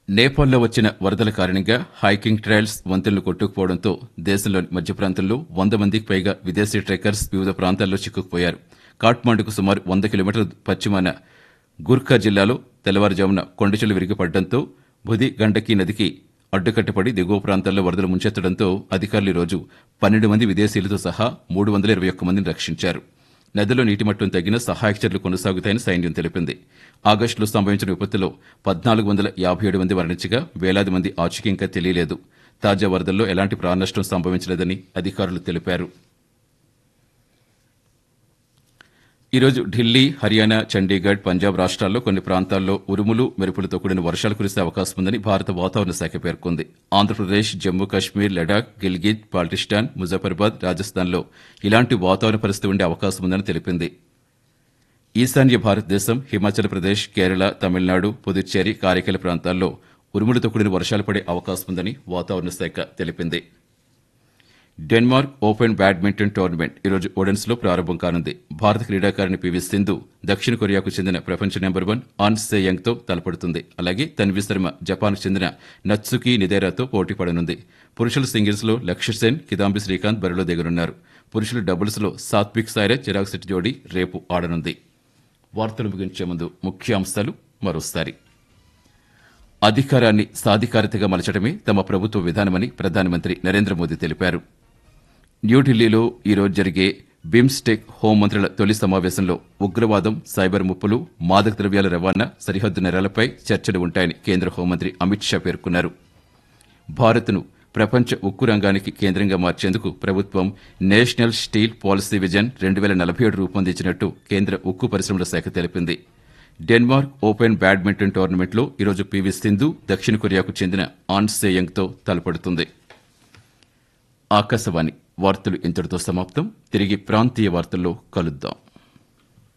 నేపాల్లో వచ్చిన వరదల కారణంగా హైకింగ్ ట్రయల్స్ వంతెనలు కొట్టుకుపోవడంతో దేశంలోని మధ్య ప్రాంతంలో వంద మందికి పైగా విదేశీ ట్రెక్కర్స్ వివిధ ప్రాంతాల్లో చిక్కుకుపోయారు కాఠ్మాండుకు సుమారు వంద కిలోమీటర్ల పశ్చిమాన గుర్ఖా జిల్లాలో తెల్లవారుజామున కొండచెలు విరిగిపడడంతో బుధి గండకీ నదికి అడ్డుకట్టపడి దిగువ ప్రాంతాల్లో వరదలు ముంచెత్తడంతో అధికారులు ఈ రోజు పన్నెండు మంది విదేశీయులతో సహా మూడు వందల ఇరవై ఒక్క మందిని రక్షించారు నదిలో నీటి మట్టం తగ్గిన సహాయక చర్యలు కొనసాగుతాయని సైన్యం తెలిపింది ఆగస్టులో సంభవించిన విపత్తులో పద్నాలుగు వందల యాభై ఏడు మంది మరణించగా వేలాది మంది ఆచూకీ ఇంకా తెలియలేదు తాజా వరదల్లో ఎలాంటి ప్రాణనష్టం సంభవించలేదని అధికారులు తెలిపారు ఈరోజు ఢిల్లీ హర్యానా చండీగఢ్ పంజాబ్ రాష్ట్రాల్లో కొన్ని ప్రాంతాల్లో ఉరుములు మెరుపులతో కూడిన వర్షాలు కురిసే అవకాశం ఉందని భారత వాతావరణ శాఖ పేర్కొంది ఆంధ్రప్రదేశ్ జమ్మూ కాశ్మీర్ లడాక్ గిల్గిత్ బాల్టిస్టాన్ ముజఫర్బాద్ రాజస్థాన్లో ఇలాంటి వాతావరణ పరిస్థితి ఉండే అవకాశం ఉందని తెలిపింది ఈశాన్య భారతదేశం హిమాచల్ ప్రదేశ్ కేరళ తమిళనాడు పుదుచ్చేరి కారైకల ప్రాంతాల్లో ఉరుములతో కూడిన వర్షాలు పడే అవకాశం ఉందని వాతావరణ శాఖ తెలిపింది డెన్మార్క్ ఓపెన్ బ్యాడ్మింటన్ టోర్నమెంట్ ఈరోజు ఒడెన్స్ లో ప్రారంభం కానుంది భారత క్రీడాకారిణి పివి సింధు దక్షిణ కొరియాకు చెందిన ప్రపంచ నెంబర్ వన్ ఆన్ సేయంగ్ తో తలపడుతుంది అలాగే తన్వి శర్మ జపాన్ చెందిన నత్సుకి నిదేరాతో పోటీ పడనుంది పురుషుల సింగిల్స్ లో లక్ష్య సేన్ కిదాంబి శ్రీకాంత్ బరిలో దిగనున్నారు పురుషుల డబుల్స్ లో సాత్విక్ సాయిరాజ్ చిరాగ్ శెట్టి జోడీ రేపు ఆడనుంది వార్తలు ముగించే ముందు ముఖ్యాంశాలు మరోసారి అధికారాన్ని సాధికారతగా మలచడమే తమ ప్రభుత్వ విధానమని ప్రధానమంత్రి నరేంద్ర మోదీ తెలిపారు న్యూఢిల్లీలో ఈరోజు జరిగే బిమ్స్టెక్ హోంమంత్రుల తొలి సమావేశంలో ఉగ్రవాదం సైబర్ ముప్పులు మాదక ద్రవ్యాల రవాణా సరిహద్దు నేరాలపై చర్చలు ఉంటాయని కేంద్ర హోంమంత్రి అమిత్ షా పేర్కొన్నారు భారత్ను ప్రపంచ ఉక్కు రంగానికి కేంద్రంగా మార్చేందుకు ప్రభుత్వం నేషనల్ స్టీల్ పాలసీ విజన్ రెండు వేల నలభై ఏడు రూపొందించినట్టు కేంద్ర ఉక్కు పరిశ్రమల శాఖ తెలిపింది డెన్మార్క్ ఓపెన్ బ్యాడ్మింటన్ టోర్నమెంట్లో ఈరోజు పివి సింధు దక్షిణ కొరియాకు చెందిన ఆన్ సేయంగ్తో తలపడుతుంది ఆకాశవాణి వార్తలు ఇంతటితో సమాప్తం తిరిగి ప్రాంతీయ వార్తల్లో కలుద్దాం